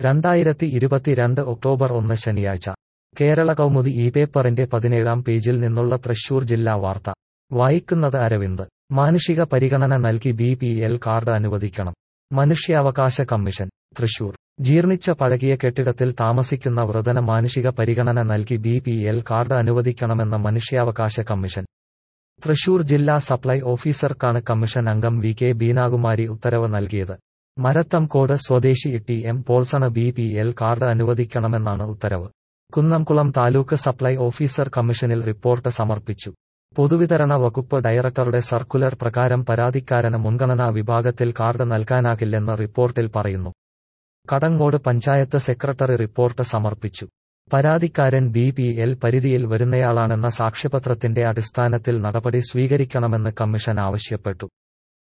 രണ്ടായിരത്തി ഇരുപത്തിരണ്ട് ഒക്ടോബർ ഒന്ന് ശനിയാഴ്ച കേരള കൗമുദി ഈ പേപ്പറിന്റെ പതിനേഴാം പേജിൽ നിന്നുള്ള തൃശൂർ ജില്ലാ വാർത്ത വായിക്കുന്നത് അരവിന്ദ് മാനുഷിക പരിഗണന നൽകി ബി പി എൽ കാർഡ് അനുവദിക്കണം മനുഷ്യാവകാശ കമ്മീഷൻ തൃശൂർ ജീർണിച്ച പഴകിയ കെട്ടിടത്തിൽ താമസിക്കുന്ന വൃതന മാനുഷിക പരിഗണന നൽകി ബി പി എൽ കാർഡ് അനുവദിക്കണമെന്ന് മനുഷ്യാവകാശ കമ്മീഷൻ തൃശൂർ ജില്ലാ സപ്ലൈ ഓഫീസർക്കാണ് കമ്മീഷൻ അംഗം വി കെ ബീനാകുമാരി ഉത്തരവ് നൽകിയത് മരത്തംകോട് സ്വദേശി ടി എം പോൾസണ് ബി പി എൽ കാർഡ് അനുവദിക്കണമെന്നാണ് ഉത്തരവ് കുന്നംകുളം താലൂക്ക് സപ്ലൈ ഓഫീസർ കമ്മീഷനിൽ റിപ്പോർട്ട് സമർപ്പിച്ചു പൊതുവിതരണ വകുപ്പ് ഡയറക്ടറുടെ സർക്കുലർ പ്രകാരം പരാതിക്കാരന് മുൻഗണനാ വിഭാഗത്തിൽ കാർഡ് നൽകാനാകില്ലെന്ന് റിപ്പോർട്ടിൽ പറയുന്നു കടങ്ങോട് പഞ്ചായത്ത് സെക്രട്ടറി റിപ്പോർട്ട് സമർപ്പിച്ചു പരാതിക്കാരൻ ബി പി എൽ പരിധിയിൽ വരുന്നയാളാണെന്ന സാക്ഷ്യപത്രത്തിന്റെ അടിസ്ഥാനത്തിൽ നടപടി സ്വീകരിക്കണമെന്ന് കമ്മീഷൻ ആവശ്യപ്പെട്ടു